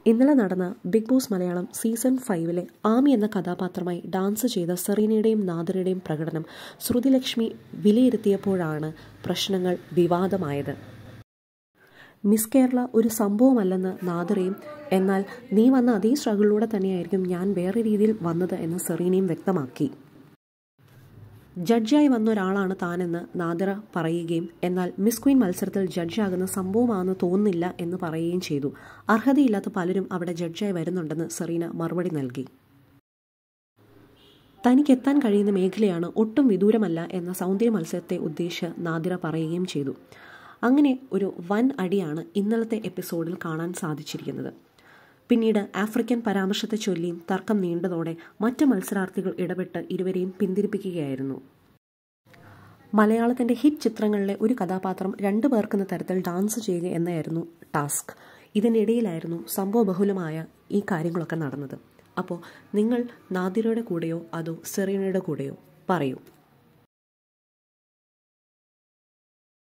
ഇന്നലെ നടന്ന big boss Malayalam season ഫൈവിലെ ആമി എന്ന കഥാപാത്രമായി ഡാൻസ് ചെയ്ത സെറീനയുടെയും നാദരയുടെയും പ്രകടനം ശ്രുതിലക്ഷ്മി വിലയിരുത്തിയപ്പോഴാണ് പ്രശ്നങ്ങൾ വിവാദമായത് മിസ് കേരള ഒരു സംഭവമല്ലെന്ന് നാദറയും എന്നാൽ നീ വന്ന അതേ സ്ട്രഗിളിലൂടെ തന്നെയായിരിക്കും ഞാൻ വേറെ രീതിയിൽ വന്നത് എന്ന് സെറീനയും വ്യക്തമാക്കി ജഡ്ജായി വന്ന ഒരാളാണ് താനെന്ന് നാദിറ പറയുകയും എന്നാൽ മിസ് ക്വീൻ മത്സരത്തിൽ ജഡ്ജാകുന്ന സംഭവമാണെന്ന് തോന്നുന്നില്ല എന്ന് പറയുകയും ചെയ്തു അർഹതയില്ലാത്ത പലരും അവിടെ ജഡ്ജായി വരുന്നുണ്ടെന്ന് സെറീന മറുപടി നൽകി തനിക്ക് എത്താൻ കഴിയുന്ന മേഖലയാണ് ഒട്ടും വിദൂരമല്ല എന്ന സൗന്ദര്യ മത്സരത്തെ ഉദ്ദേശിച്ച് നാദിറ പറയുകയും ചെയ്തു അങ്ങനെ ഒരു വൻ അടിയാണ് ഇന്നലത്തെ എപ്പിസോഡിൽ കാണാൻ സാധിച്ചിരിക്കുന്നത് പിന്നീട് ആഫ്രിക്കൻ പരാമർശത്തെ ചൊല്ലിയും തർക്കം നീണ്ടതോടെ മറ്റ് മത്സരാർത്ഥികൾ ഇടപെട്ട് ഇരുവരെയും പിന്തിരിപ്പിക്കുകയായിരുന്നു മലയാളത്തിന്റെ ഹിറ്റ് ചിത്രങ്ങളിലെ ഒരു കഥാപാത്രം രണ്ടു പേർക്കെന്ന തരത്തിൽ ഡാൻസ് ചെയ്യുക എന്നായിരുന്നു ടാസ്ക് ഇതിനിടയിലായിരുന്നു സംഭവബഹുലമായ ഈ കാര്യങ്ങളൊക്കെ നടന്നത് അപ്പോൾ നിങ്ങൾ നാദിറയുടെ കൂടെയോ അതോ സെറീനയുടെ കൂടെയോ പറയൂ